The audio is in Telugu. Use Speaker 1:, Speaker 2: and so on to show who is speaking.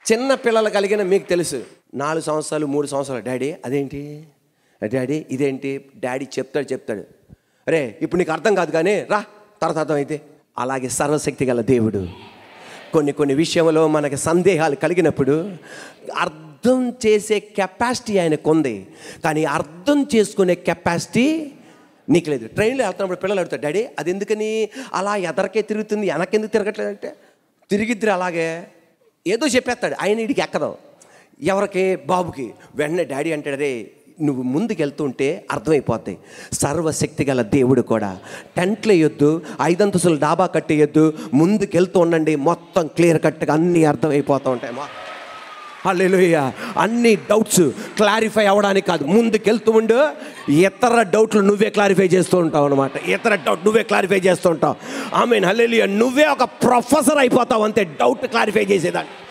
Speaker 1: చిన్న పిల్లలు కలిగిన మీకు తెలుసు నాలుగు సంవత్సరాలు మూడు సంవత్సరాలు డాడీ అదేంటి డాడీ ఇదేంటి డాడీ చెప్తాడు చెప్తాడు అరే ఇప్పుడు నీకు అర్థం కాదు కానీ రా తర్వాత అర్థం అయితే అలాగే సర్వశక్తి గల దేవుడు కొన్ని కొన్ని విషయంలో మనకి సందేహాలు కలిగినప్పుడు అర్థం చేసే కెపాసిటీ ఆయనకు ఉంది కానీ అర్థం చేసుకునే కెపాసిటీ నీకు లేదు ట్రైన్లో వెళ్తున్నప్పుడు పిల్లలు అడుగుతారు డాడీ అది ఎందుకని అలా ఎదరకే తిరుగుతుంది వెనకెందుకు తిరగట్లేదంటే తిరిగిద్దరు అలాగే ఏదో చెప్పేస్తాడు ఆయన ఇడికి ఎక్కదు ఎవరికి బాబుకి వెంటనే డాడీ అంటాడు రే నువ్వు ముందుకు వెళ్తుంటే అర్థమైపోతాయి సర్వశక్తి గల దేవుడు కూడా టెంట్లు వేయొద్దు ఐదంతస్తుల డాబా కట్టేయొద్దు ముందుకు వెళ్తూ ఉండండి మొత్తం క్లియర్ కట్గా అన్నీ అర్థమైపోతూ ఉంటాయి మా హల్లెలూయ అన్ని డౌట్స్ క్లారిఫై అవ్వడానికి కాదు ముందుకు వెళ్తూ ఉండు ఇతర డౌట్లు నువ్వే క్లారిఫై చేస్తూ ఉంటావు అనమాట ఇతర డౌట్ నువ్వే క్లారిఫై చేస్తూ ఉంటావు ఐ మీన్ హల్లెలూయ నువ్వే ఒక ప్రొఫెసర్ అయిపోతావు అంతే డౌట్ క్లారిఫై చేసేదాన్ని